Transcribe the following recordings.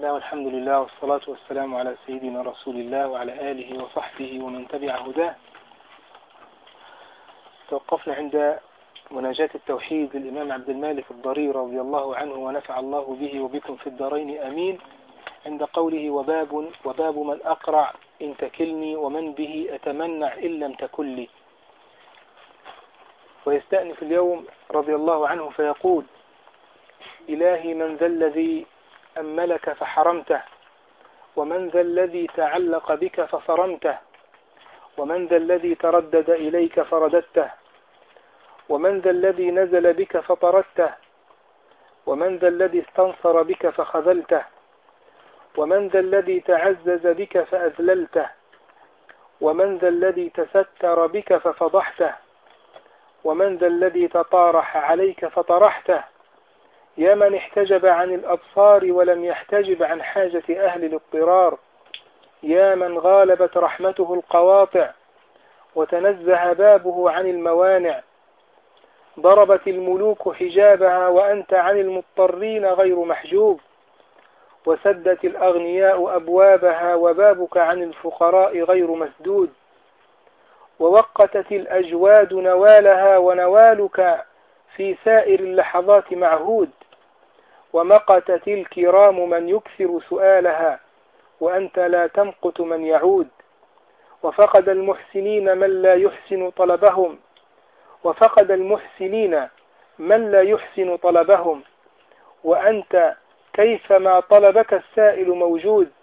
الله والحمد لله والصلاة والسلام على سيدنا رسول الله وعلى آله وصحبه ومن تبع هداه توقفنا عند مناجاة التوحيد للإمام عبد المالك الضرير رضي الله عنه ونفع الله به وبكم في الدارين أمين عند قوله وباب وباب من أقرع إن تكلني ومن به أتمنع إن لم تكن لي ويستأنف اليوم رضي الله عنه فيقول إلهي من ذا الذي أملك فحرمته ومن ذا الذي تعلق بك فصرمته ومن ذا الذي تردد إليك فرددته ومن ذا الذي نزل بك فطردته ومن ذا الذي استنصر بك فخذلته ومن ذا الذي تعزز بك فأذللته ومن ذا الذي تستر بك ففضحته ومن ذا الذي تطارح عليك فطرحته يا من احتجب عن الأبصار ولم يحتجب عن حاجة أهل الاضطرار يا من غالبت رحمته القواطع وتنزه بابه عن الموانع ضربت الملوك حجابها وأنت عن المضطرين غير محجوب وسدت الأغنياء أبوابها وبابك عن الفقراء غير مسدود ووقتت الأجواد نوالها ونوالك في سائر اللحظات معهود ومقتت الكرام من يكثر سؤالها وأنت لا تمقت من يعود وفقد المحسنين من لا يحسن طلبهم وفقد المحسنين من لا يحسن طلبهم وأنت كيفما طلبك السائل موجود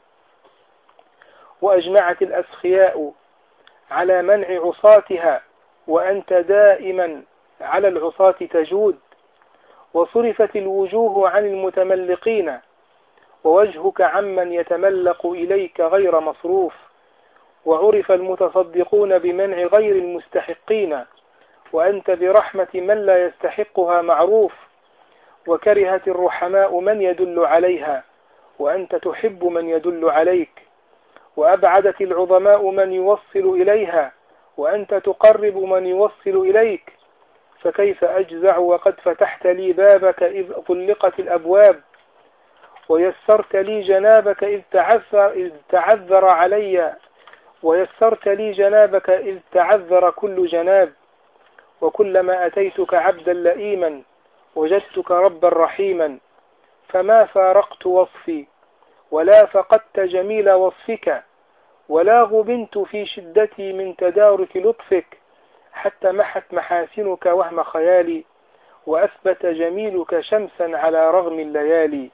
وأجمعت الأسخياء على منع عصاتها وأنت دائما على العصاة تجود وصرفت الوجوه عن المتملقين ووجهك عمن يتملق إليك غير مصروف وعرف المتصدقون بمنع غير المستحقين وأنت برحمة من لا يستحقها معروف وكرهت الرحماء من يدل عليها وأنت تحب من يدل عليك وأبعدت العظماء من يوصل إليها وأنت تقرب من يوصل إليك فكيف أجزع وقد فتحت لي بابك إذ طلقت الأبواب ويسرت لي جنابك إذ تعذر, إذ تعذر علي ويسرت لي جنابك إذ تعذر كل جناب وكلما أتيتك عبدا لئيما وجدتك ربا رحيما فما فارقت وصفي ولا فقدت جميل وصفك ولا غبنت في شدتي من تدارك لطفك حتى محت محاسنك وهم خيالي وأثبت جميلك شمسا على رغم الليالي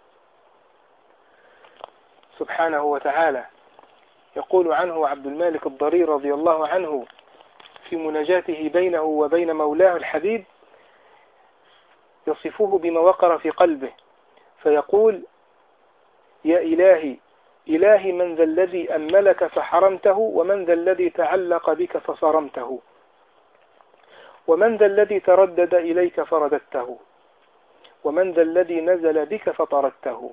سبحانه وتعالى يقول عنه عبد المالك الضرير رضي الله عنه في مناجاته بينه وبين مولاه الحبيب يصفه بما وقر في قلبه فيقول يا إلهي إلهي من ذا الذي أملك فحرمته ومن ذا الذي تعلق بك فصرمته ومن ذا الذي تردد إليك فرددته ومن ذا الذي نزل بك فطردته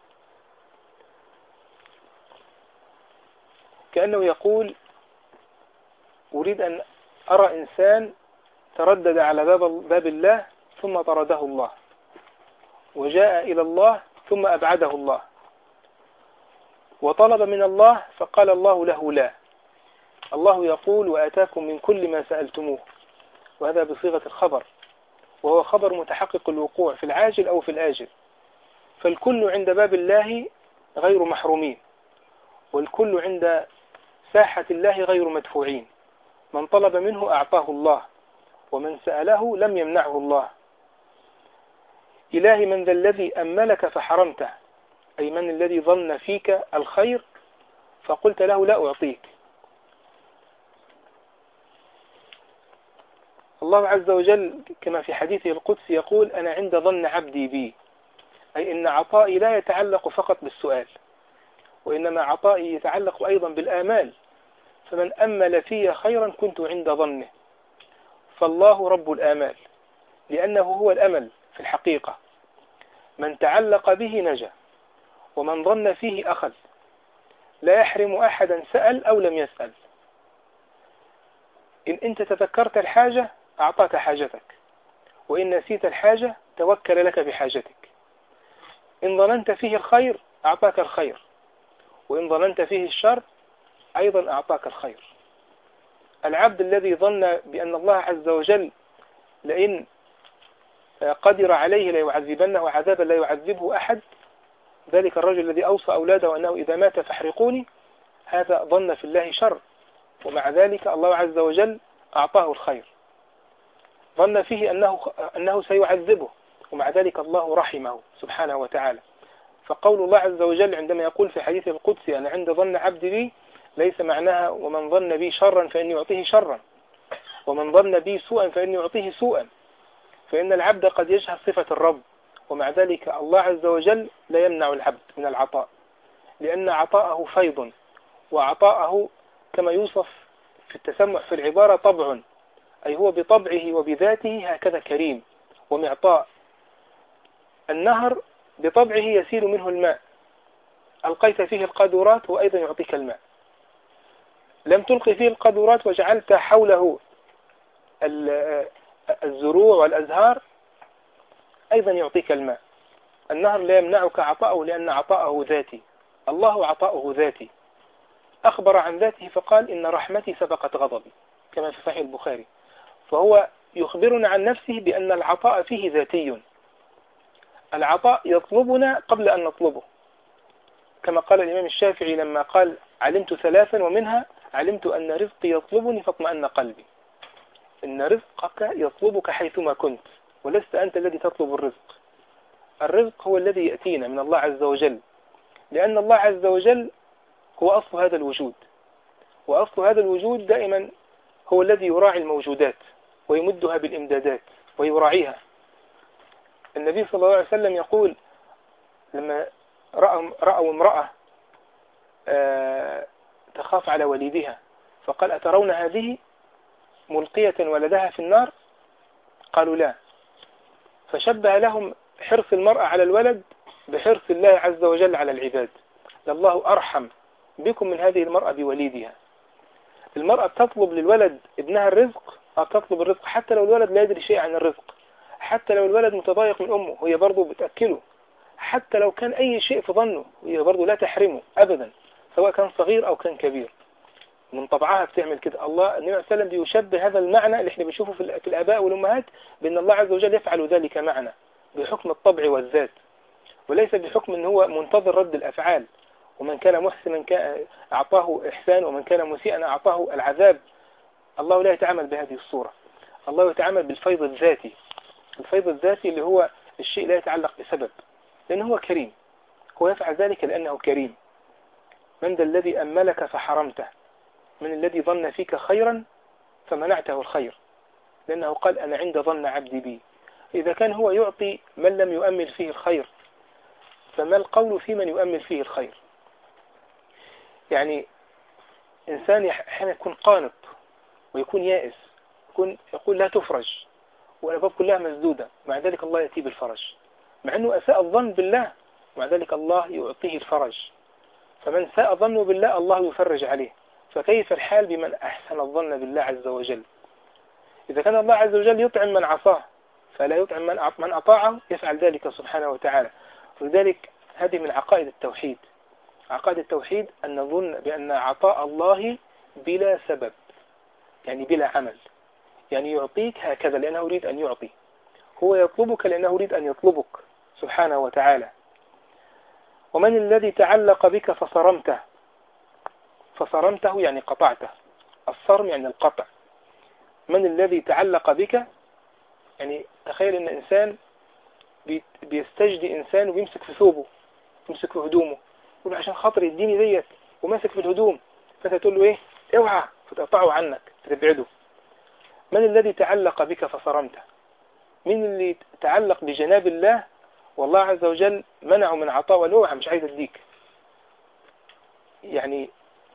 كأنه يقول أريد أن أرى إنسان تردد على باب, باب الله ثم طرده الله وجاء إلى الله ثم أبعده الله وطلب من الله فقال الله له لا الله يقول وآتاكم من كل ما سألتموه وهذا بصيغة الخبر وهو خبر متحقق الوقوع في العاجل أو في الآجل فالكل عند باب الله غير محرومين والكل عند ساحة الله غير مدفوعين من طلب منه أعطاه الله ومن سأله لم يمنعه الله إلهي من ذا الذي أملك فحرمته أي من الذي ظن فيك الخير فقلت له لا أعطيك الله عز وجل كما في حديثه القدسي يقول أنا عند ظن عبدي بي أي إن عطائي لا يتعلق فقط بالسؤال وإنما عطائي يتعلق أيضا بالآمال فمن أمل في خيرا كنت عند ظنه فالله رب الآمال لأنه هو الأمل في الحقيقة من تعلق به نجا ومن ظن فيه أخذ لا يحرم أحدا سأل أو لم يسأل إن أنت تذكرت الحاجة أعطاك حاجتك وإن نسيت الحاجة توكل لك بحاجتك إن ظننت فيه الخير أعطاك الخير وإن ظننت فيه الشر أيضا أعطاك الخير العبد الذي ظن بأن الله عز وجل لئن قدر عليه ليعذبنه عذابا لا يعذبه أحد ذلك الرجل الذي أوصى أولاده أنه إذا مات فاحرقوني هذا ظن في الله شر ومع ذلك الله عز وجل أعطاه الخير ظن فيه أنه, أنه سيعذبه ومع ذلك الله رحمه سبحانه وتعالى فقول الله عز وجل عندما يقول في حديث القدسي أنا عند ظن عبدي بي ليس معناها ومن ظن بي شرا فإني أعطيه شرا ومن ظن بي سوءا فإني أعطيه سوءا فإن العبد قد يجهل صفة الرب ومع ذلك الله عز وجل لا يمنع العبد من العطاء لأن عطاءه فيض وعطاءه كما يوصف في التسمع في العبارة طبع أي هو بطبعه وبذاته هكذا كريم ومعطاء النهر بطبعه يسيل منه الماء ألقيت فيه القدرات وأيضا يعطيك الماء لم تلقي فيه القدرات وجعلت حوله الزروع والأزهار أيضا يعطيك الماء النهر لا يمنعك عطاءه لأن عطاءه ذاتي الله عطاؤه ذاتي أخبر عن ذاته فقال إن رحمتي سبقت غضبي كما في صحيح البخاري فهو يخبرنا عن نفسه بأن العطاء فيه ذاتي العطاء يطلبنا قبل أن نطلبه كما قال الإمام الشافعي لما قال علمت ثلاثا ومنها علمت أن رزقي يطلبني فاطمأن قلبي إن رزقك يطلبك حيثما كنت ولست أنت الذي تطلب الرزق الرزق هو الذي يأتينا من الله عز وجل لأن الله عز وجل هو أصل هذا الوجود وأصل هذا الوجود دائما هو الذي يراعي الموجودات ويمدها بالإمدادات ويراعيها النبي صلى الله عليه وسلم يقول لما رأوا امرأة آه، تخاف على وليدها فقال أترون هذه ملقية ولدها في النار قالوا لا فشبه لهم حرص المرأة على الولد بحرص الله عز وجل على العباد لله أرحم بكم من هذه المرأة بوليدها المرأة تطلب للولد ابنها الرزق أو تطلب الرزق حتى لو الولد لا يدري شيء عن الرزق حتى لو الولد متضايق من أمه هي برضه بتأكله حتى لو كان أي شيء في ظنه هي برضه لا تحرمه أبدا سواء كان صغير أو كان كبير من طبعها بتعمل كده الله النبي صلى الله عليه وسلم بيشبه هذا المعنى اللي احنا بنشوفه في الآباء والأمهات بأن الله عز وجل يفعل ذلك معنا بحكم الطبع والذات وليس بحكم أن هو منتظر رد الأفعال ومن كان محسنا أعطاه إحسان ومن كان مسيئا أعطاه العذاب الله لا يتعامل بهذه الصورة الله يتعامل بالفيض الذاتي الفيض الذاتي اللي هو الشيء لا يتعلق بسبب لأنه هو كريم هو يفعل ذلك لأنه كريم من ذا الذي أملك فحرمته من الذي ظن فيك خيرا فمنعته الخير لأنه قال أنا عند ظن عبدي بي إذا كان هو يعطي من لم يؤمل فيه الخير فما القول في من يؤمل فيه الخير يعني إنسان أحيانا يكون قانط ويكون يائس يكون يقول لا تفرج والأبواب كلها مسدودة مع ذلك الله يأتي بالفرج مع أنه أساء الظن بالله مع ذلك الله يعطيه الفرج فمن ساء ظنه بالله الله يفرج عليه فكيف الحال بمن أحسن الظن بالله عز وجل إذا كان الله عز وجل يطعم من عصاه فلا يطعم من من أطاعه يفعل ذلك سبحانه وتعالى ولذلك هذه من عقائد التوحيد عقائد التوحيد أن نظن بأن عطاء الله بلا سبب يعني بلا عمل يعني يعطيك هكذا لأنه يريد أن يعطي هو يطلبك لأنه يريد أن يطلبك سبحانه وتعالى ومن الذي تعلق بك فصرمته فصرمته يعني قطعته الصرم يعني القطع من الذي تعلق بك يعني تخيل ان انسان بيستجدي انسان وبيمسك في ثوبه يمسك في هدومه يقول عشان خاطر يديني ديت وماسك في الهدوم فانت تقول له ايه اوعى فتقطعه عنك تبعده من الذي تعلق بك فصرمته من اللي تعلق بجناب الله والله عز وجل منعه من عطاء ولوعة مش عايز اديك يعني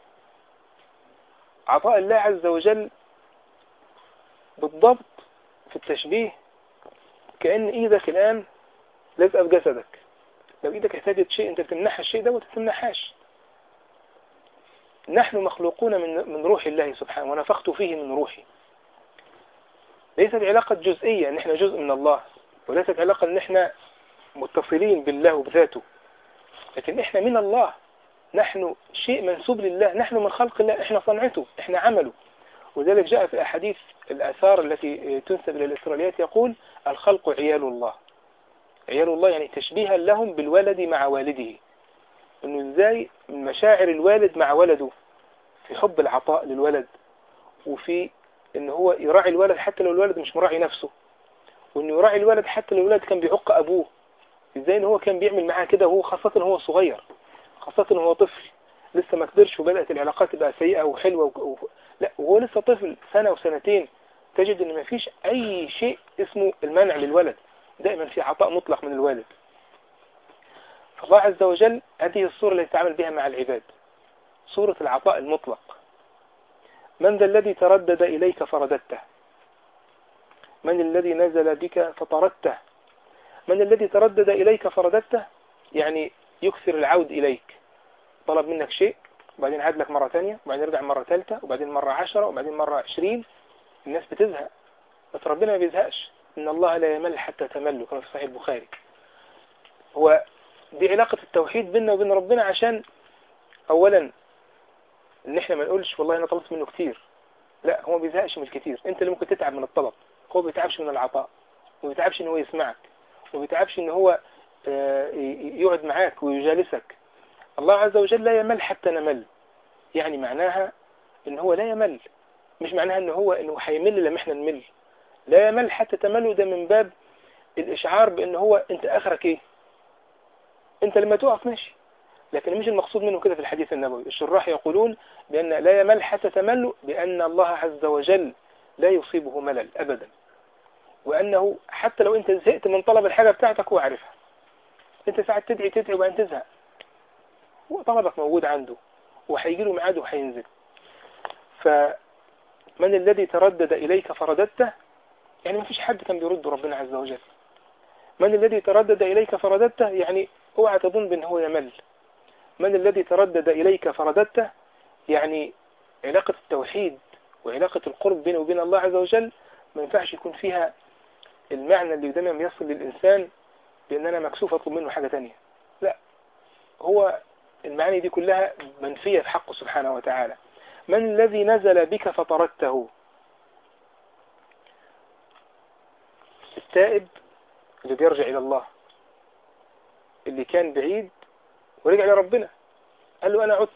عطاء الله عز وجل بالضبط في التشبيه كأن ايدك الآن لازقة في جسدك لو ايدك احتاجت شيء انت بتمنحها الشيء ده وانت تمنحهاش نحن مخلوقون من من روح الله سبحانه ونفخت فيه من روحي ليست علاقة جزئية ان احنا جزء من الله وليست علاقة ان احنا متصلين بالله وبذاته لكن احنا من الله نحن شيء منسوب لله نحن من خلق الله احنا صنعته احنا عمله وذلك جاء في أحاديث الآثار التي تنسب إلى الإسرائيليات يقول الخلق عيال الله عيال الله يعني تشبيها لهم بالولد مع والده انه ازاي من مشاعر الوالد مع ولده في حب العطاء للولد وفي ان هو يراعي الولد حتى لو الولد مش مراعي نفسه وانه يراعي الولد حتى لو الولد كان بيعق ابوه ازاي ان هو كان بيعمل معاه كده وهو خاصة هو صغير خاصة هو طفل لسه ما كبرش وبدأت العلاقات تبقى سيئة وحلوة و... لا وهو لسه طفل سنة وسنتين تجد ان ما فيش اي شيء اسمه المنع للولد دائما في عطاء مطلق من الوالد فالله عز وجل هذه الصورة التي يتعامل بها مع العباد صورة العطاء المطلق من ذا الذي تردد إليك فرددته من الذي نزل بك فطردته من الذي تردد إليك فرددته يعني يكثر العود إليك طلب منك شيء وبعدين عاد لك مرة ثانية وبعدين يرجع مرة ثالثة وبعدين مرة عشرة وبعدين مرة عشرين الناس بتزهق بس ربنا ما بيزهقش إن الله لا يمل حتى تمل كما في صحيح البخاري هو دي علاقة التوحيد بيننا وبين ربنا عشان أولا إن إحنا ما نقولش والله أنا طلبت منه كتير لا هو ما بيزهقش من الكتير أنت اللي ممكن تتعب من الطلب هو ما بيتعبش من العطاء وما بيتعبش إن هو يسمعك وما بيتعبش إن هو يقعد معاك ويجالسك الله عز وجل لا يمل حتى نمل يعني معناها إن هو لا يمل مش معناها إن هو إنه هيمل لما إحنا نمل لا يمل حتى تمل ده من باب الإشعار بأن هو أنت آخرك إيه أنت لما تقف ماشي لكن مش المقصود منه كده في الحديث النبوي الشراح يقولون بأن لا يمل حتى تمل بأن الله عز وجل لا يصيبه ملل أبدا وأنه حتى لو أنت زهقت من طلب الحاجة بتاعتك هو عارفها أنت ساعات تدعي تدعي وبعدين تزهق هو طلبك موجود عنده وهيجي له ميعاد وهينزل فمن الذي تردد إليك فرددته يعني ما فيش حد كان بيرد ربنا عز وجل من الذي تردد إليك فرددته يعني اوعى تظن بأن هو يمل من الذي تردد إليك فرددته يعني علاقة التوحيد وعلاقة القرب بينه وبين الله عز وجل ما ينفعش يكون فيها المعنى اللي دايما يصل للإنسان بأن أنا مكسوف أطلب منه حاجة تانية لا هو المعاني دي كلها منفية في حقه سبحانه وتعالى من الذي نزل بك فطردته التائب اللي بيرجع إلى الله اللي كان بعيد ورجع لربنا قال له أنا عدت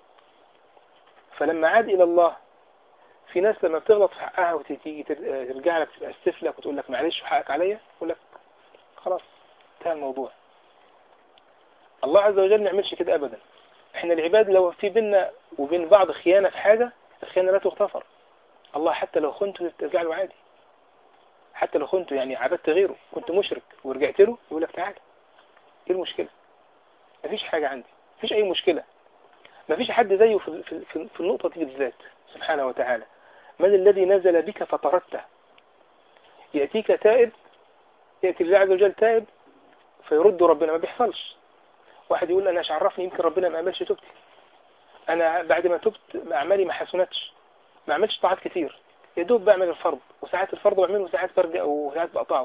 فلما عاد إلى الله في ناس لما بتغلط في حقها وتيجي ترجع لك تأسف لك وتقول لك معلش وحقك عليا يقول لك خلاص انتهى الموضوع الله عز وجل ما يعملش كده أبدا احنا العباد لو في بيننا وبين بعض خيانة في حاجة الخيانة لا تغتفر الله حتى لو خنته ترجع له عادي حتى لو خنته يعني عبدت غيره كنت مشرك ورجعت له يقول لك تعالى ايه المشكلة مفيش حاجة عندي مفيش اي مشكلة مفيش حد زيه في, في, في, في النقطة دي بالذات سبحانه وتعالى من الذي نزل بك فطردته يأتيك تائب يأتي الله عز وجل تائب فيرد ربنا ما بيحصلش واحد يقول أنا عرفني يمكن ربنا ما قبلش توبتي أنا بعد ما تبت أعمالي ما حسنتش ما عملتش طاعات كتير يا دوب بعمل الفرض وساعات الفرض بعمله وساعات برجع وساعات بقطعه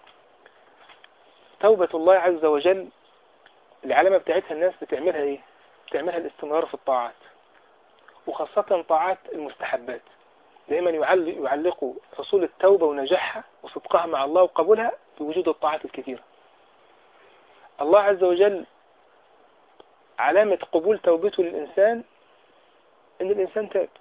توبة الله عز وجل العلامة بتاعتها الناس بتعملها ايه بتعملها الاستمرار في الطاعات وخاصة طاعات المستحبات دائما يعلقوا حصول التوبة ونجاحها وصدقها مع الله وقبولها بوجود الطاعات الكثيرة الله عز وجل علامة قبول توبته للإنسان إن الإنسان تاب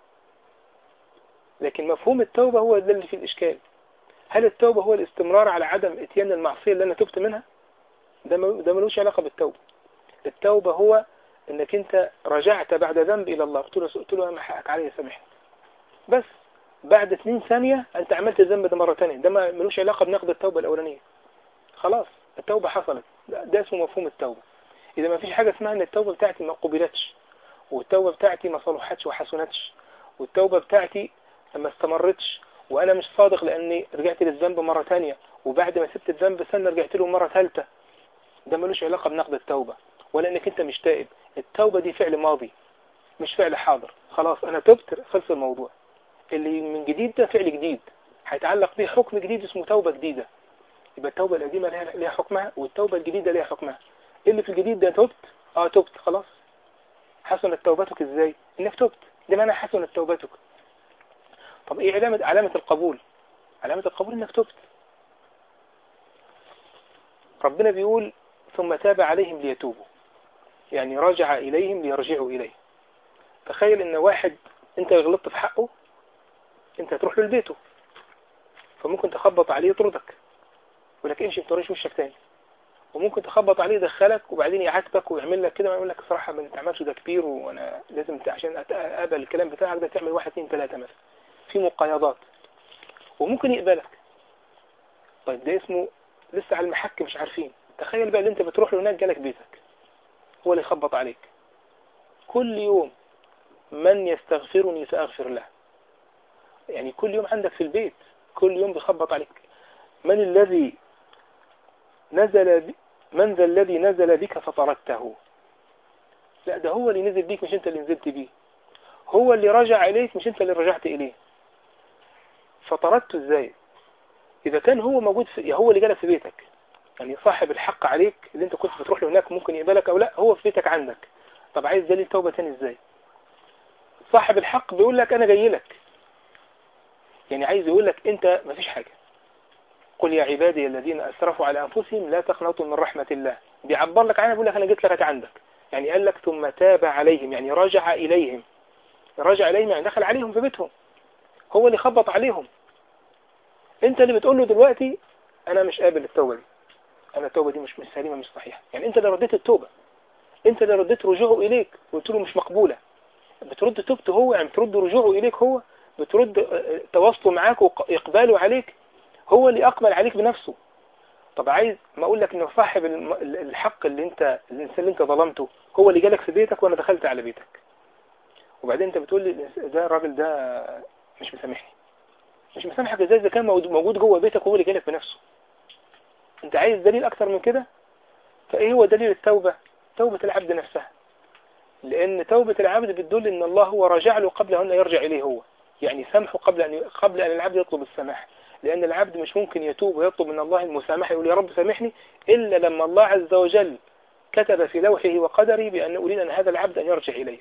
لكن مفهوم التوبة هو ده اللي فيه الإشكال هل التوبة هو الاستمرار على عدم اتيان المعصية اللي أنا تبت منها ده ده ملوش علاقة بالتوبة التوبة هو انك انت رجعت بعد ذنب الى الله قلت له قلت له انا حقك علي سامحني بس بعد اثنين ثانية انت عملت الذنب ده مرة ثانية ده ما ملوش علاقة بنقد التوبة الاولانية خلاص التوبة حصلت ده, ده اسمه مفهوم التوبة اذا ما فيش حاجة اسمها ان التوبة بتاعتي ما قبلتش والتوبة بتاعتي ما صلحتش وحسنتش والتوبة بتاعتي ما استمرتش وانا مش صادق لاني رجعت للذنب مرة ثانية وبعد ما سبت الذنب سنة رجعت له مرة ثالثة ده ملوش علاقة بنقد التوبة ولا انك انت مش تائب التوبة دي فعل ماضي مش فعل حاضر خلاص انا تبت خلص الموضوع اللي من جديد ده فعل جديد هيتعلق به حكم جديد اسمه توبة جديدة يبقى التوبة القديمة لها لها حكمها والتوبة الجديدة لها حكمها إيه اللي في الجديد ده تبت اه تبت خلاص حسنت توبتك ازاي انك تبت ده معنى حسنت توبتك طب ايه علامة علامة القبول علامة القبول انك تبت ربنا بيقول ثم تاب عليهم ليتوبوا يعني رجع إليهم ليرجعوا إليه تخيل ان واحد انت غلطت في حقه انت هتروح له لبيته فممكن تخبط عليه يطردك يقول لك امشي ما توريش وشك تاني وممكن تخبط عليه يدخلك وبعدين يعاتبك ويعمل لك كده ويقول لك صراحة ما تعملش ده كبير وانا لازم عشان اقبل الكلام بتاعك ده تعمل واحد اثنين ثلاثة مثلا في مقايضات وممكن يقبلك طيب ده اسمه لسه على المحك مش عارفين تخيل بقى اللي انت بتروح له هناك جالك بيتك هو اللي يخبط عليك كل يوم من يستغفرني سأغفر له يعني كل يوم عندك في البيت كل يوم بيخبط عليك من الذي نزل ب... من ذا الذي نزل بك فطردته لا ده هو اللي نزل بيك مش انت اللي نزلت بيه هو اللي رجع إليك مش انت اللي رجعت إليه فطردته ازاي إذا كان هو موجود في هو اللي جالك في بيتك يعني صاحب الحق عليك اللي انت كنت بتروح له هناك ممكن يقبلك او لا هو في بيتك عندك طب عايز دليل توبة تاني ازاي صاحب الحق بيقول لك انا جاي لك يعني عايز يقول لك انت مفيش حاجة قل يا عبادي الذين اسرفوا على انفسهم لا تقنطوا من رحمة الله بيعبر لك عنها بيقول لك انا جيت لك عندك يعني قال لك ثم تاب عليهم يعني رجع اليهم رجع اليهم يعني دخل عليهم في بيتهم هو اللي خبط عليهم انت اللي بتقول له دلوقتي انا مش قابل التوبة دي انا التوبة دي مش مش سليمة مش صحيحة يعني انت اللي رديت التوبة انت اللي رديت رجوعه اليك وقلت له مش مقبولة بترد توبته هو يعني بترد رجوعه اليك هو بترد تواصله معاك واقباله عليك هو اللي اقبل عليك بنفسه طب عايز ما اقول لك انه صاحب الحق اللي انت الانسان اللي انت ظلمته هو اللي جالك في بيتك وانا دخلت على بيتك وبعدين انت بتقول لي ده الراجل ده مش مسامحني مش مسامحك ازاي اذا كان موجود جوه بيتك وهو اللي جالك بنفسه انت عايز دليل اكتر من كده فايه هو دليل التوبة توبة العبد نفسها لان توبة العبد بتدل ان الله هو رجع له قبل ان يرجع اليه هو يعني سامحه قبل ان قبل ان العبد يطلب السماح لان العبد مش ممكن يتوب ويطلب من الله المسامحة يقول يا رب سامحني الا لما الله عز وجل كتب في لوحه وقدره بأن أريد أن هذا العبد أن يرجع إليه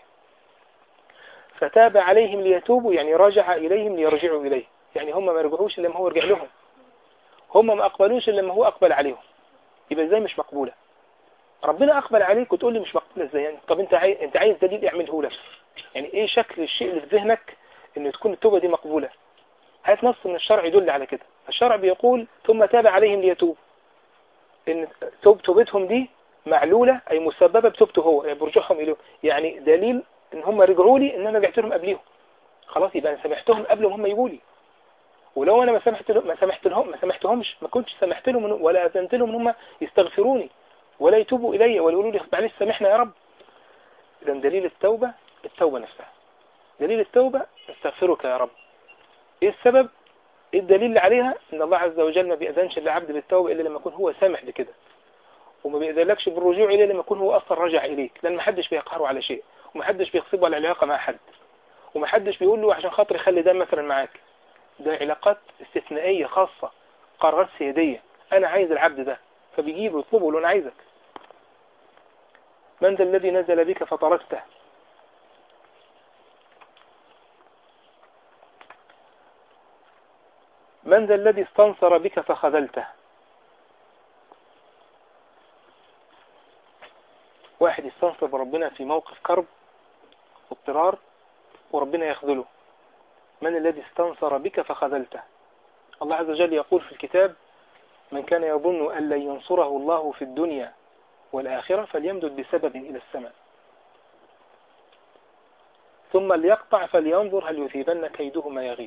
فتاب عليهم ليتوبوا يعني رجع إليهم ليرجعوا إليه يعني هم ما رجعوش إلا ما هو رجع لهم هم ما أقبلوش إلا لما هو أقبل عليهم يبقى إزاي مش مقبولة ربنا أقبل عليك وتقول لي مش مقبولة إزاي يعني طب أنت عايز أنت عايز دليل اعمله لك يعني إيه شكل الشيء اللي في ذهنك إن تكون التوبة دي مقبولة هات نص من الشرع يدل على كده الشرع بيقول ثم تاب عليهم ليتوب إن توب توبتهم دي معلولة أي مسببة بتوبته هو يعني برجوعهم إليه يعني دليل إن هم رجعوا لي إن أنا رجعت لهم قبليهم خلاص يبقى أنا سامحتهم قبل هم يجوا لي ولو أنا ما سمحت لهم ما سمحت لهم ما سمحتهمش ما كنتش سمحت لهم ولا أذنت لهم إن هم يستغفروني ولا يتوبوا إلي ولا يقولوا لي معلش سامحنا يا رب إذا دليل التوبة التوبة نفسها دليل التوبة استغفرك يا رب إيه السبب إيه الدليل اللي عليها إن الله عز وجل ما بيأذنش للعبد بالتوبة إلا لما يكون هو سامح بكده وما بيأذنلكش بالرجوع إليه لما يكون هو أصلا رجع إليك لأن ما حدش بيقهره على شيء وما حدش بيغصبه على العلاقة مع حد وما حدش بيقول له عشان خاطر يخلي ده مثلا معاك ده علاقات استثنائية خاصة قرارات سيادية أنا عايز العبد ده فبيجيبه يطلبه له أنا عايزك من ذا الذي نزل بك فطردته من ذا الذي استنصر بك فخذلته واحد يستنصر بربنا في موقف كرب واضطرار وربنا يخذله من الذي استنصر بك فخذلته الله عز وجل يقول في الكتاب من كان يظن أن لن ينصره الله في الدنيا والآخرة فليمدد بسبب إلى السماء ثم ليقطع فلينظر هل يثيبن كيده ما يغيب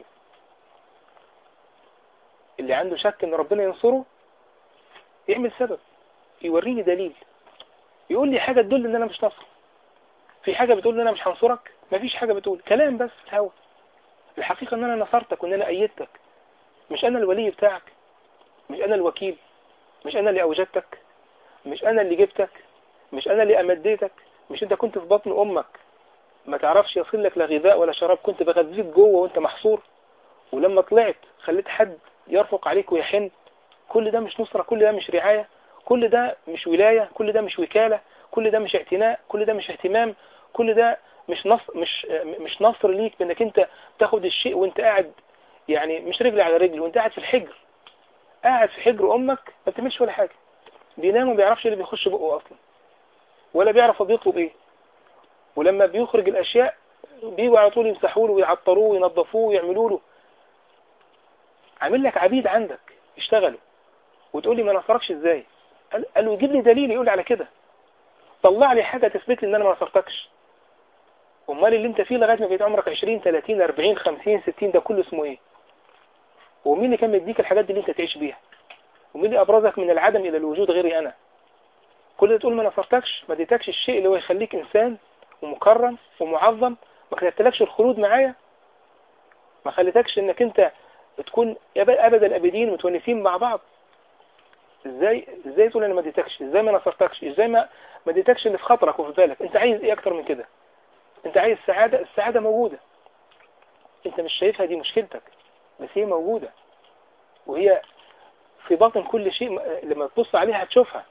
اللي عنده شك ان ربنا ينصره يعمل سبب يوريني دليل يقول لي حاجة تدل ان انا مش نصر في حاجة بتقول ان انا مش هنصرك مفيش حاجة بتقول كلام بس هوا الحقيقة ان انا نصرتك وان انا ايدتك مش انا الولي بتاعك مش انا الوكيل مش انا اللي اوجدتك مش انا اللي جبتك مش انا اللي امديتك مش انت كنت في بطن امك ما تعرفش يصل لك لا غذاء ولا شراب كنت بغذيك جوه وانت محصور ولما طلعت خليت حد يرفق عليك ويحن كل ده مش نصرة كل ده مش رعاية كل ده مش ولاية كل ده مش وكالة كل ده مش اعتناء كل ده مش اهتمام كل ده مش نصر مش مش نصر ليك بانك انت تاخد الشيء وانت قاعد يعني مش رجل على رجل وانت قاعد في الحجر قاعد في حجر امك ما بتعملش ولا حاجة بينام وما بيعرفش اللي بيخش بقه اصلا ولا بيعرف هو بيطلب ايه ولما بيخرج الاشياء بيجوا على طول يمسحوا له ويعطروه وينظفوه ويعملوا له عامل لك عبيد عندك يشتغلوا وتقول لي ما نصركش ازاي قال له يجيب لي دليل يقول لي على كده طلع لي حاجة تثبت لي ان انا ما نصرتكش امال اللي انت فيه لغاية ما بقيت عمرك 20 30 40 50 60 ده كله اسمه ايه ومين اللي كان مديك الحاجات دي اللي انت تعيش بيها ومين اللي ابرزك من العدم الى الوجود غيري انا كل ده تقول ما نصرتكش ما اديتكش الشيء اللي هو يخليك انسان ومكرم ومعظم ما خليتلكش الخلود معايا ما خليتكش انك انت تكون ابد الابدين متونسين مع بعض ازاي ازاي تقول انا ما اديتكش ازاي ما نصرتكش ازاي ما ما اديتكش اللي في خاطرك وفي بالك انت عايز ايه اكتر من كده انت عايز سعادة السعادة موجودة انت مش شايفها دي مشكلتك بس هي موجودة وهي في باطن كل شيء لما تبص عليها هتشوفها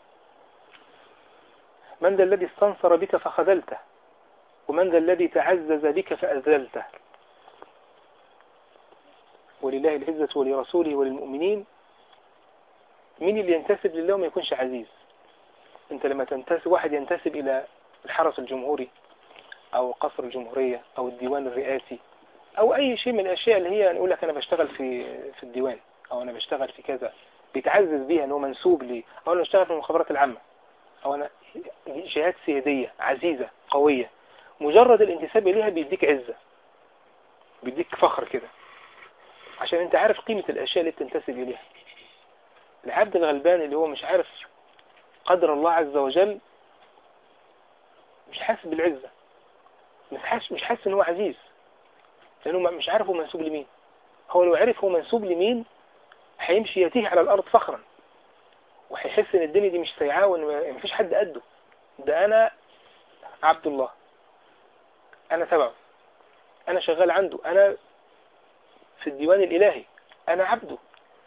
من ذا الذي استنصر بك فخذلته ومن ذا الذي تعزز بك فأذلته ولله العزة ولرسوله وللمؤمنين مين اللي ينتسب لله وما يكونش عزيز انت لما تنتسب واحد ينتسب الى الحرس الجمهوري او قصر الجمهورية او الديوان الرئاسي او اي شيء من الاشياء اللي هي نقول لك انا بشتغل في في الديوان او انا بشتغل في كذا بيتعزز بيها ان هو منسوب لي او انا بشتغل في المخابرات العامة او انا جهات سيادية عزيزة قوية مجرد الانتساب اليها بيديك عزة بيديك فخر كده عشان انت عارف قيمة الاشياء اللي بتنتسب اليها العبد الغلبان اللي هو مش عارف قدر الله عز وجل مش حاسس بالعزة مش حاسس مش حاسس ان هو عزيز لانه مش عارف هو منسوب لمين هو لو عرف هو منسوب لمين هيمشي يتيه على الارض فخرا وهيحس ان الدنيا دي مش سيعاه وان مفيش حد قده ده انا عبد الله انا تبعه انا شغال عنده انا في الديوان الالهي انا عبده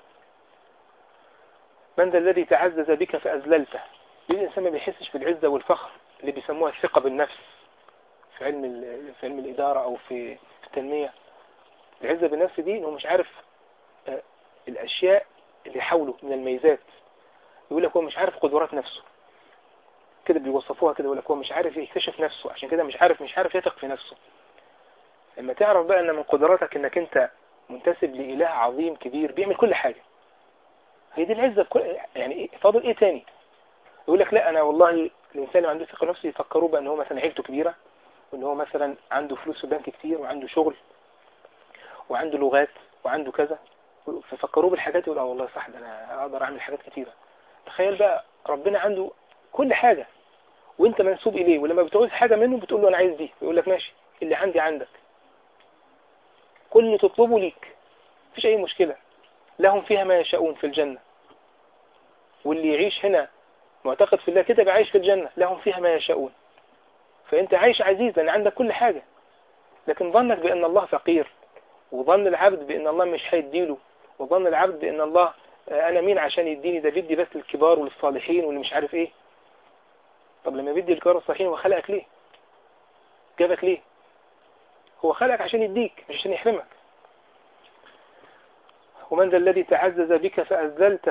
من ذا الذي تعزز بك فأذللته الإنسان ما بيحسش بالعزة والفخر اللي بيسموها الثقة بالنفس في علم في علم الإدارة أو في التنمية العزة بالنفس دي إنه مش عارف الأشياء اللي حوله من الميزات يقول لك هو مش عارف قدرات نفسه كده بيوصفوها كده يقول لك هو مش عارف يكتشف نفسه عشان كده مش عارف مش عارف يثق في نفسه لما تعرف بقى ان من قدراتك انك انت منتسب لإله عظيم كبير بيعمل كل حاجة هي دي العزة بكل يعني فاضل ايه تاني يقول لك لا انا والله الانسان اللي عنده ثقة نفسه يفكروه بان هو مثلا عيلته كبيرة وان هو مثلا عنده فلوس في البنك كتير وعنده شغل وعنده لغات وعنده كذا ففكروه بالحاجات يقول اه والله صح ده انا اقدر اعمل حاجات كتيرة تخيل بقى ربنا عنده كل حاجة وانت منسوب اليه ولما بتعوز حاجة منه بتقول له انا عايز دي يقول لك ماشي اللي عندي عندك كل اللي تطلبه ليك مفيش اي مشكلة لهم فيها ما يشاءون في الجنة واللي يعيش هنا معتقد في الله كده بعيش في الجنة لهم فيها ما يشاءون فانت عايش عزيز لان عندك كل حاجة لكن ظنك بان الله فقير وظن العبد بان الله مش هيديله وظن العبد بان الله انا مين عشان يديني ده بدي بس للكبار وللصالحين واللي مش عارف ايه طب لما بدي للكبار والصالحين هو خلقك ليه جابك ليه هو خلقك عشان يديك مش عشان يحرمك ومن ذا الذي تعزز بك فأذلته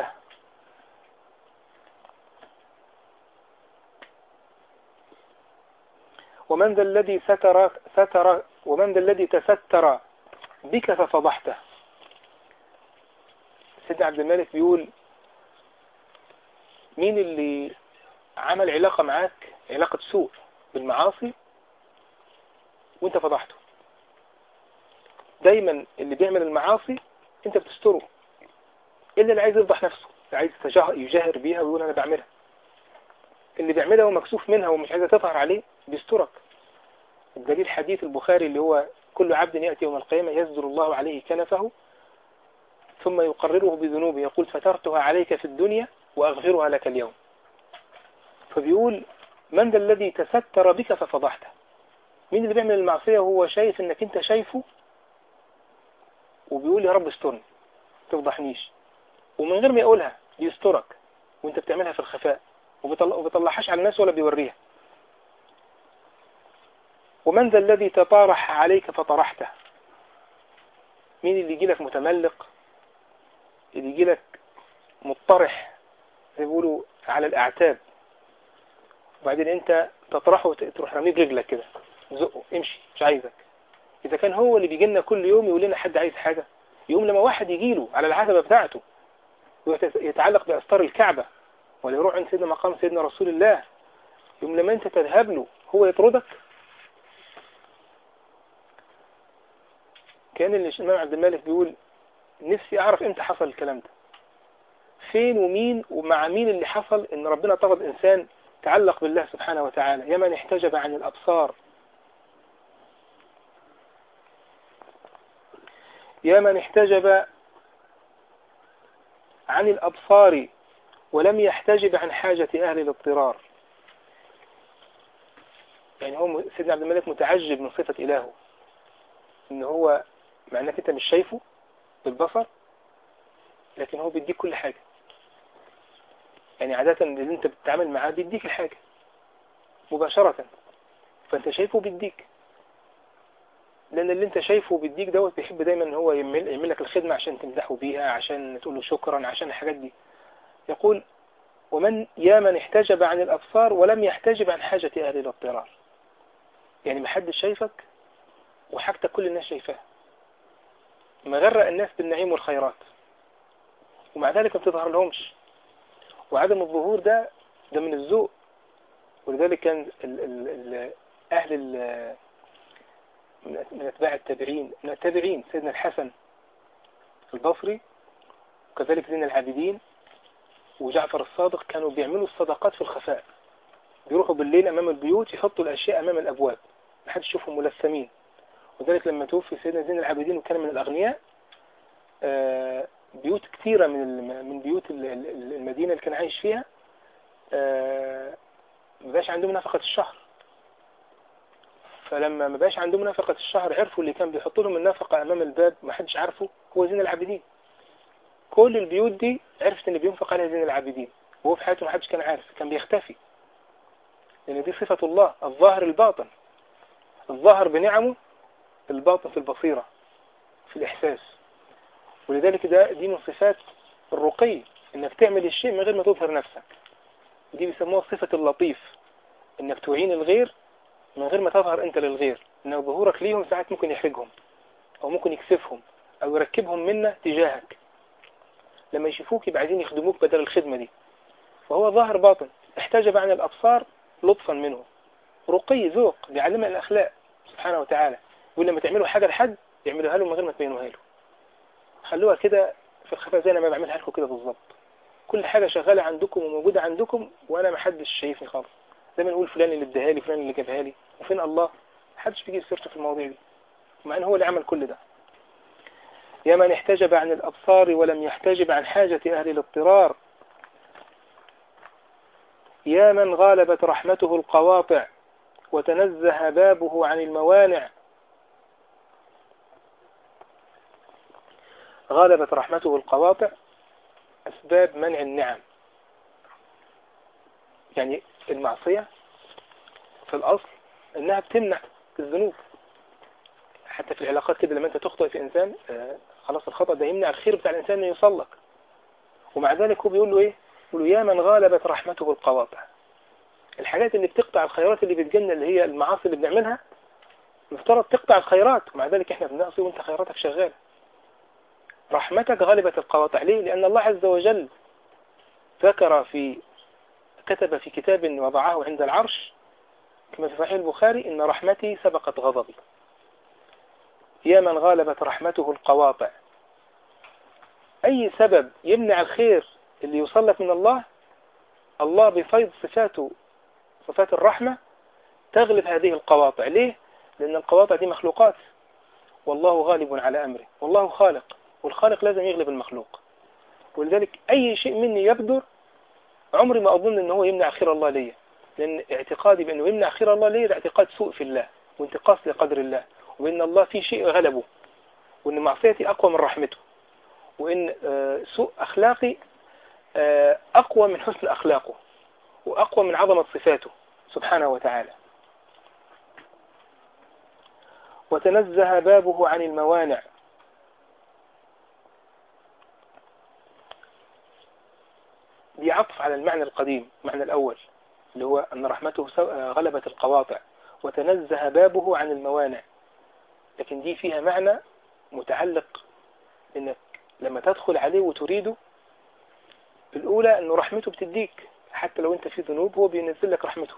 ومن ذا الذي ستر ستر ومن ذا الذي تستر بك ففضحته سيدنا عبد الملك بيقول مين اللي عمل علاقة معاك علاقة سوء بالمعاصي وانت فضحته دايما اللي بيعمل المعاصي انت بتستره الا اللي عايز يفضح نفسه اللي عايز يجاهر بيها ويقول انا بعملها اللي بيعملها ومكسوف منها ومش عايزة تظهر عليه بيسترك الدليل حديث البخاري اللي هو كل عبد يأتي يوم القيامة يزدر الله عليه كنفه ثم يقرره بذنوبه يقول فترتها عليك في الدنيا وأغفرها لك اليوم فبيقول من ذا الذي تستر بك ففضحته مين اللي بيعمل المعصية وهو شايف انك انت شايفه وبيقول يا رب استرني تفضحنيش ومن غير ما يقولها بيسترك وانت بتعملها في الخفاء وبيطلعهاش على الناس ولا بيوريها ومن ذا الذي تطارح عليك فطرحته مين اللي يجي لك متملق اللي يجي لك مطرح زي بيقولوا على الأعتاب وبعدين انت تطرحه تروح رميه برجلك كده زقه امشي مش عايزك إذا كان هو اللي بيجي لنا كل يوم يقول لنا حد عايز حاجة يوم لما واحد يجي له على العتبة بتاعته يتعلق بأستار الكعبة ولا يروح عند سيدنا مقام سيدنا رسول الله يوم لما انت تذهب له هو يطردك كان الإمام عبد الملك بيقول نفسي أعرف إمتى حصل الكلام ده فين ومين ومع مين اللي حصل إن ربنا طرد إنسان تعلق بالله سبحانه وتعالى يا من احتجب عن الأبصار يا من احتجب عن الأبصار ولم يحتجب عن حاجة أهل الاضطرار يعني هو سيدنا عبد الملك متعجب من صفة إلهه إن هو مع أنك أنت مش شايفه بالبصر لكن هو بيديك كل حاجة يعني عادة اللي أنت بتتعامل معاه بيديك الحاجة مباشرة فأنت شايفه بيديك لأن اللي أنت شايفه بيديك دوت بيحب دايما ان هو يعمل, يعمل لك الخدمة عشان تمدحه بيها عشان تقول له شكرا عشان الحاجات دي يقول ومن يا من احتجب عن الأبصار ولم يحتجب عن حاجة أهل الاضطرار يعني محدش شايفك وحاجتك كل الناس شايفاها مغرق الناس بالنعيم والخيرات ومع ذلك ما بتظهر لهمش وعدم الظهور ده ده من الذوق ولذلك كان ال ال ال أهل ال من أتباع التابعين من التابعين سيدنا الحسن البصري وكذلك زين العابدين وجعفر الصادق كانوا بيعملوا الصدقات في الخفاء بيروحوا بالليل أمام البيوت يحطوا الأشياء أمام الأبواب ما حدش يشوفهم ملثمين وذلك لما توفي سيدنا زين العابدين وكان من الأغنياء آه، بيوت كثيرة من من بيوت المدينة اللي كان عايش فيها آه، ما بقاش عندهم نفقة الشهر فلما ما بقاش عندهم نفقة الشهر عرفوا اللي كان بيحط لهم النفقة أمام الباب ما حدش عارفه هو زين العابدين كل البيوت دي عرفت ان بينفق عليها زين العابدين وهو في حياته ما حدش كان عارف كان بيختفي لأن دي صفة الله الظاهر الباطن الظاهر بنعمه الباطن في البصيرة في الإحساس ولذلك ده دي من صفات الرقي انك تعمل الشيء من غير ما تظهر نفسك دي بيسموها صفة اللطيف انك تعين الغير من غير ما تظهر انت للغير ان ظهورك ليهم ساعات ممكن يحرجهم او ممكن يكسفهم او يركبهم منا تجاهك لما يشوفوك يبقى عايزين يخدموك بدل الخدمة دي فهو ظاهر باطن احتجب عن الأبصار لطفا منه رقي ذوق بيعلمها الأخلاق سبحانه وتعالى ولما تعملوا حاجة لحد يعملوها له من غير ما تبينوها له خلوها كده في الخفاء زي ما بعملها لكم كده بالظبط كل حاجة شغالة عندكم وموجودة عندكم وأنا ما حدش شايفني خالص زي ما نقول فلان اللي اداها لي فلان اللي جابها لي وفين الله ما حدش بيجي سيرته في المواضيع دي مع ان هو اللي عمل كل ده يا من احتجب عن الأبصار ولم يحتجب عن حاجة أهل الاضطرار يا من غالبت رحمته القواطع وتنزه بابه عن الموانع غالبت رحمته القواطع أسباب منع النعم يعني المعصية في الأصل أنها بتمنع الذنوب حتى في العلاقات كده لما أنت تخطئ في إنسان آه، خلاص الخطأ ده يمنع الخير بتاع الإنسان أنه يوصل لك ومع ذلك هو بيقول له إيه يقول له يا من غالبت رحمته القواطع الحاجات اللي بتقطع الخيرات اللي بتجنن اللي هي المعاصي اللي بنعملها مفترض تقطع الخيرات ومع ذلك احنا بنعصي وانت خيراتك شغالة رحمتك غلبت القواطع ليه؟ لأن الله عز وجل ذكر في كتب في كتاب وضعه عند العرش كما في صحيح البخاري إن رحمتي سبقت غضبي يا من غالبت رحمته القواطع أي سبب يمنع الخير اللي يوصل لك من الله الله بفيض صفاته صفات الرحمة تغلب هذه القواطع ليه؟ لأن القواطع دي مخلوقات والله غالب على أمره والله خالق والخالق لازم يغلب المخلوق ولذلك أي شيء مني يبدر عمري ما أظن أنه هو يمنع خير الله لي لأن اعتقادي بأنه يمنع خير الله لي ده اعتقاد سوء في الله وانتقاص لقدر الله وإن الله في شيء غلبه وإن معصيتي أقوى من رحمته وإن آه، سوء أخلاقي آه، أقوى من حسن أخلاقه وأقوى من عظمة صفاته سبحانه وتعالى وتنزه بابه عن الموانع دي عطف على المعنى القديم المعنى الأول اللي هو أن رحمته غلبت القواطع وتنزه بابه عن الموانع لكن دي فيها معنى متعلق انك لما تدخل عليه وتريده الأولى أنه رحمته بتديك حتى لو أنت في ذنوب هو بينزل لك رحمته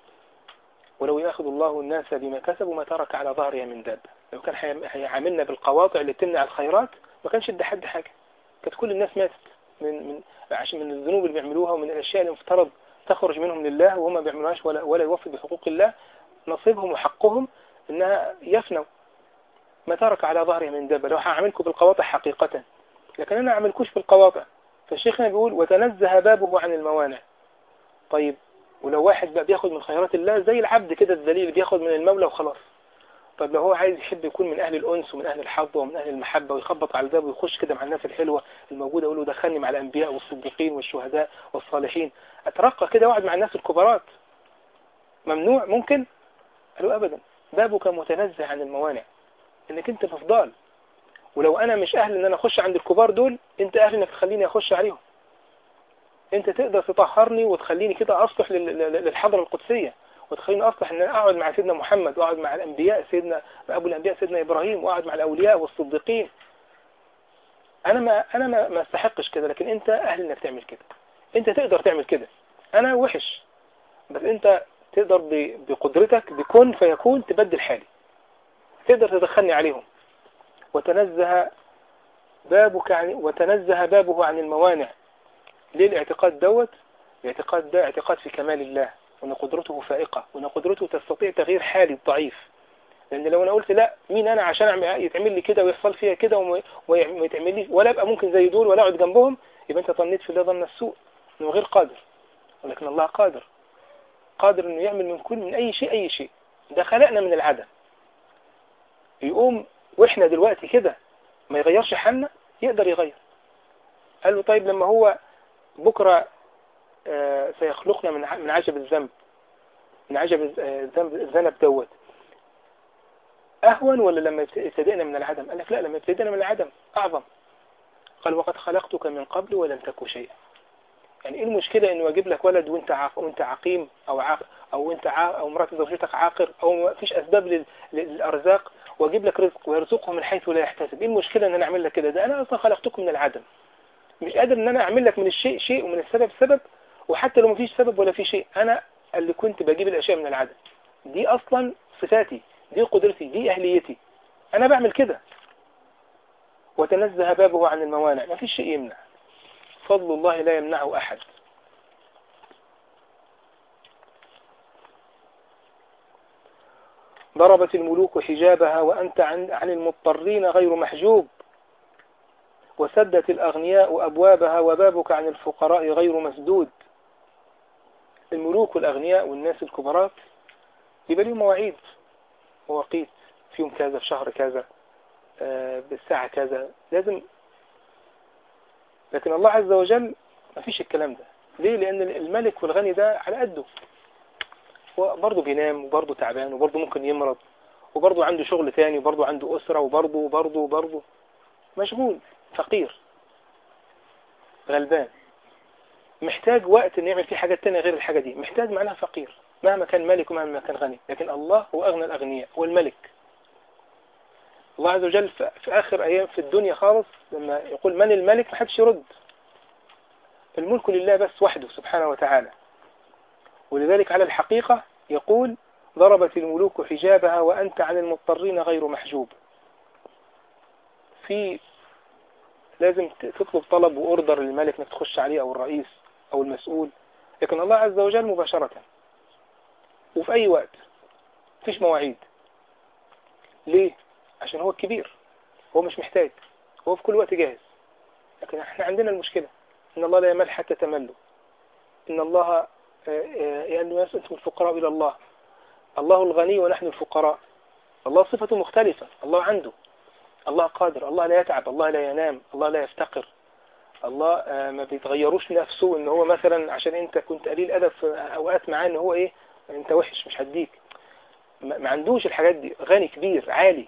ولو يأخذ الله الناس بما كسبوا ما ترك على ظهرها من دابة لو كان هيعاملنا بالقواطع اللي تمنع الخيرات ما كانش ادى حد حاجة كانت كل الناس ماتت من من عشان من الذنوب اللي بيعملوها ومن الأشياء اللي مفترض تخرج منهم لله وهم ما بيعملوهاش ولا ولا يوفي بحقوق الله نصيبهم وحقهم انها يفنوا ما ترك على ظهرها من دابة لو هعملكم بالقواطع حقيقة لكن انا اعملكوش بالقواطع فالشيخ بيقول وتنزه بابه عن الموانع طيب ولو واحد بقى بياخد من خيرات الله زي العبد كده الذليل بياخد من المولى وخلاص طب لو هو عايز يحب يكون من أهل الأنس ومن أهل الحظ ومن أهل المحبة ويخبط على الباب ويخش كده مع الناس الحلوة الموجودة يقول له دخلني مع الأنبياء والصديقين والشهداء والصالحين أترقى كده واحد مع الناس الكبارات ممنوع ممكن قالوا أبدا بابك متنزه عن الموانع انك انت مفضال ولو انا مش اهل ان انا اخش عند الكبار دول انت اهل انك تخليني اخش عليهم انت تقدر تطهرني وتخليني كده اصلح للحضرة القدسية وتخليني اصلح ان انا اقعد مع سيدنا محمد واقعد مع الانبياء سيدنا ابو الانبياء سيدنا ابراهيم واقعد مع الاولياء والصديقين انا ما انا ما, ما استحقش كده لكن انت اهل انك تعمل كده انت تقدر تعمل كده انا وحش بس انت تقدر بقدرتك بكون فيكون تبدل حالي تقدر تدخلني عليهم وتنزه بابك عن وتنزه بابه عن الموانع ليه الاعتقاد دوت الاعتقاد ده اعتقاد في كمال الله وان قدرته فائقة وان قدرته تستطيع تغيير حالي الضعيف لان لو انا قلت لا مين انا عشان يتعمل لي كده ويحصل فيها كده وما يتعمل لي ولا ابقى ممكن زي دول ولا اقعد جنبهم يبقى انت ظنيت في الله ظن السوء انه غير قادر ولكن الله قادر قادر انه يعمل من كل من اي شيء اي شيء ده خلقنا من العدم يقوم واحنا دلوقتي كده ما يغيرش حالنا يقدر يغير قال له طيب لما هو بكرة آه، سيخلقنا من من عجب الذنب من عجب الذنب الذنب دوت أهون ولا لما ابتدئنا من العدم قال لك لا لما ابتدئنا من العدم أعظم قال وقد خلقتك من قبل ولم تكن شيئا يعني ايه المشكلة انه اجيب لك ولد وانت عاق... وانت عقيم او عاق... او انت عاق... او مرات زوجتك عاقر او ما فيش اسباب لل... للارزاق واجيب لك رزق ويرزقه من حيث لا يحتسب ايه المشكلة ان انا اعمل لك كده ده انا اصلا خلقتكم من العدم مش قادر ان انا اعمل لك من الشيء شيء ومن السبب سبب وحتى لو مفيش سبب ولا في شيء انا اللي كنت بجيب الاشياء من العدم دي اصلا صفاتي دي قدرتي دي اهليتي انا بعمل كده وتنزه بابه عن الموانع ما فيش شيء يمنع فضل الله لا يمنعه احد ضربت الملوك حجابها وأنت عن, عن المضطرين غير محجوب وسدت الأغنياء أبوابها وبابك عن الفقراء غير مسدود الملوك والأغنياء والناس الكبرات يبقى لهم مواعيد مواقيت في يوم كذا في شهر كذا آه، بالساعة كذا لازم لكن الله عز وجل ما فيش الكلام ده ليه لأن الملك والغني ده على قده وبرضه بينام وبرضه تعبان وبرضه ممكن يمرض وبرضه عنده شغل تاني وبرضه عنده أسرة وبرضه وبرضه وبرضه مشغول فقير غلبان محتاج وقت ان يعمل فيه حاجات تانية غير الحاجة دي محتاج معناها فقير مهما كان ملك ومهما كان غني لكن الله هو أغنى الأغنياء هو الملك الله عز وجل في آخر أيام في الدنيا خالص لما يقول من الملك ما حدش يرد الملك لله بس وحده سبحانه وتعالى ولذلك على الحقيقة يقول ضربت الملوك حجابها وأنت عن المضطرين غير محجوب في لازم تطلب طلب وأوردر للملك انك تخش عليه أو الرئيس أو المسؤول لكن الله عز وجل مباشرة وفي أي وقت فيش مواعيد ليه؟ عشان هو الكبير هو مش محتاج هو في كل وقت جاهز لكن احنا عندنا المشكلة ان الله لا يمل حتى تملوا ان الله يا الناس أنتم الفقراء إلى الله الله الغني ونحن الفقراء الله صفة مختلفة الله عنده الله قادر الله لا يتعب الله لا ينام الله لا يفتقر الله آه، ما بيتغيروش نفسه ان هو مثلا عشان انت كنت قليل ادب في اوقات معاه ان هو ايه انت وحش مش هديك ما عندوش الحاجات دي غني كبير عالي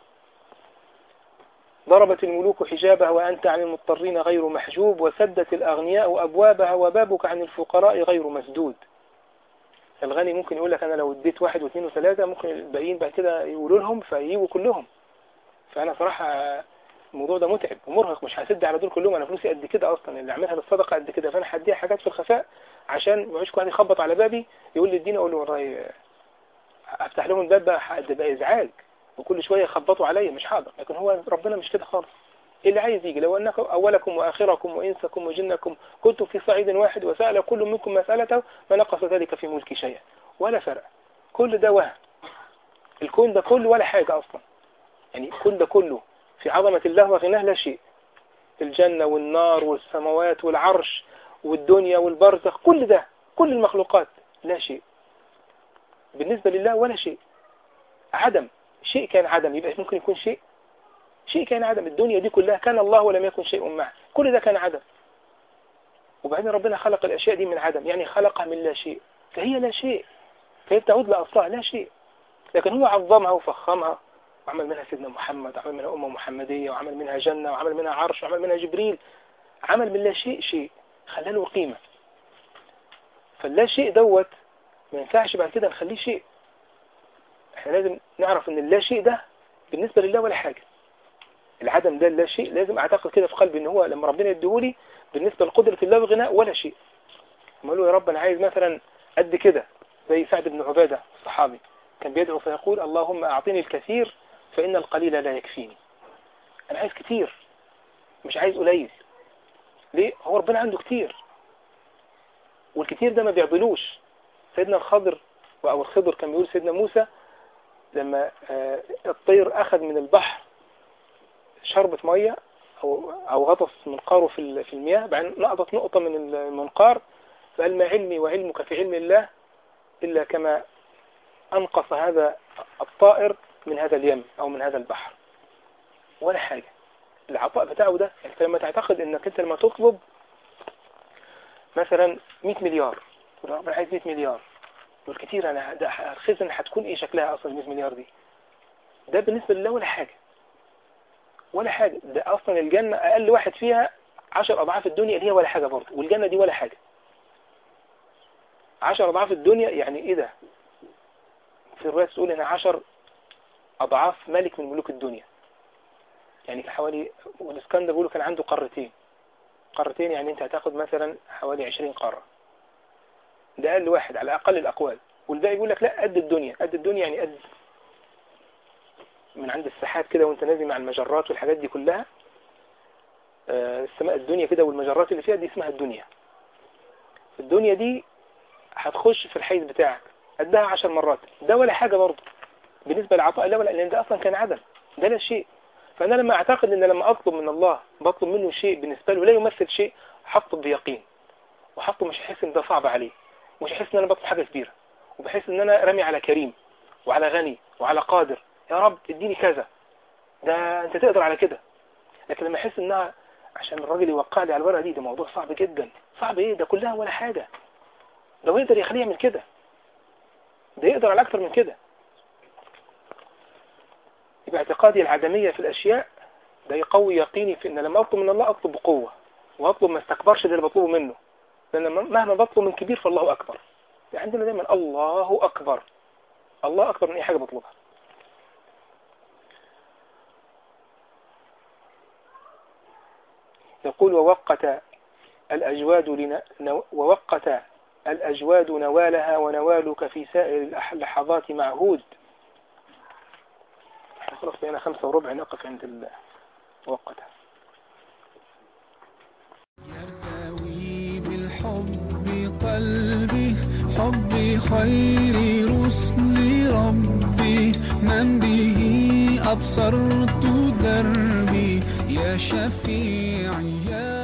ضربت الملوك حجابها وأنت عن المضطرين غير محجوب وسدت الأغنياء أبوابها وبابك عن الفقراء غير مسدود الغني ممكن يقول لك أنا لو اديت واحد واثنين وثلاثة ممكن الباقيين بعد كده يقولوا لهم فيجوا كلهم فأنا صراحة الموضوع ده متعب ومرهق مش هسد على دول كلهم أنا فلوسي قد كده أصلا اللي أعملها للصدقة قد كده فأنا هديها حاجات في الخفاء عشان ما يقعدش واحد يخبط على بابي يقول لي اديني أقول له والله أفتح لهم الباب بقى إزعاج وكل شوية يخبطوا عليا مش حاضر لكن هو ربنا مش كده خالص اللي عايز يجي لو أنكم أولكم وآخركم وإنسكم وجنكم كنتم في صعيد واحد وسأل كل منكم مسألته ما نقص ذلك في ملك شيئا ولا فرق كل ده وهم الكون ده كله ولا حاجة أصلا يعني كل ده كله في عظمة الله وغناه لا شيء الجنة والنار والسماوات والعرش والدنيا والبرزخ كل ده كل المخلوقات لا شيء بالنسبة لله ولا شيء عدم شيء كان عدم يبقى ممكن يكون شيء شيء كان عدم الدنيا دي كلها كان الله ولم يكن شيء معه كل ده كان عدم وبعدين ربنا خلق الأشياء دي من عدم يعني خلقها من لا شيء فهي لا شيء فهي تعود لأصلها لا شيء لكن هو عظمها وفخمها وعمل منها سيدنا محمد وعمل منها أمة محمدية وعمل منها جنة وعمل منها عرش وعمل منها جبريل عمل من لا شيء شيء خلى له قيمة فاللا شيء دوت ما ينفعش بعد كده نخليه شيء احنا لازم نعرف ان اللا شيء ده بالنسبة لله ولا حاجة العدم ده لا شيء لازم اعتقد كده في قلبي ان هو لما ربنا يديهولي بالنسبة لقدرة الله وغناء ولا شيء اقول له يا رب انا عايز مثلا قد كده زي سعد بن عبادة الصحابي كان بيدعو فيقول اللهم اعطيني الكثير فإن القليل لا يكفيني انا عايز كتير مش عايز قليل ليه هو ربنا عنده كتير والكتير ده ما بيعضلوش سيدنا الخضر أو الخضر كان بيقول سيدنا موسى لما آه، الطير أخذ من البحر شربة مية أو أو غطس منقاره في في المياه بعدين نقطت نقطة من المنقار فقال ما علمي وعلمك في علم الله إلا كما أنقص هذا الطائر من هذا اليم أو من هذا البحر ولا حاجة العطاء بتاعه ده يعني لما تعتقد انك انت لما تطلب مثلا 100 مليار ربنا عايز 100 مليار دول كتير انا الخزن هتكون ايه شكلها اصلا 100 مليار دي ده بالنسبة لله ولا حاجة ولا حاجة ده اصلا الجنة اقل واحد فيها 10 اضعاف الدنيا اللي هي ولا حاجة برضه والجنة دي ولا حاجة 10 اضعاف الدنيا يعني ايه ده في الرواية تقول ان 10 اضعاف ملك من ملوك الدنيا يعني حوالي والاسكندر بيقولوا كان عنده قارتين قارتين يعني انت هتاخد مثلا حوالي 20 قارة ده أقل واحد على أقل الأقوال والباقي يقول لك لا قد الدنيا قد الدنيا يعني قد من عند السحاب كده وانت نازل مع المجرات والحاجات دي كلها آه، السماء الدنيا كده والمجرات اللي فيها دي اسمها الدنيا الدنيا دي هتخش في الحيز بتاعك قدها عشر مرات ده ولا حاجة برضه بالنسبة لعطاء الله لأن ده أصلا كان عدم ده لا شيء فأنا لما أعتقد أن لما أطلب من الله بطلب منه شيء بالنسبة له لا يمثل شيء حطه بيقين وحطه مش هحس ان ده صعب عليه مش هحس ان انا بطلب حاجة كبيرة وبحس ان انا رامي على كريم وعلى غني وعلى قادر يا رب اديني كذا ده انت تقدر على كده لكن لما احس انها عشان الراجل يوقع لي على الورقة دي ده موضوع صعب جدا صعب ايه ده كلها ولا حاجة ده هو يقدر يخليه يعمل كده ده يقدر على اكتر من كده يبقى اعتقادي العدمية في الأشياء ده يقوي يقيني في أن لما أطلب من الله أطلب بقوة وأطلب ما استكبرش ده اللي بطلبه منه لأن مهما بطلب من كبير فالله أكبر يعني عندنا دايما الله أكبر الله أكبر من أي حاجة بطلبها يقول ووقت الأجواد لنا ووقت الأجواد نوالها ونوالك في سائر اللحظات معهود خلاص بقينا خمسة وربع نقف عند المؤقتة يرتوي بالحب قلبي حب خير رسل ربي من به أبصرت دربي يا شفيعي يا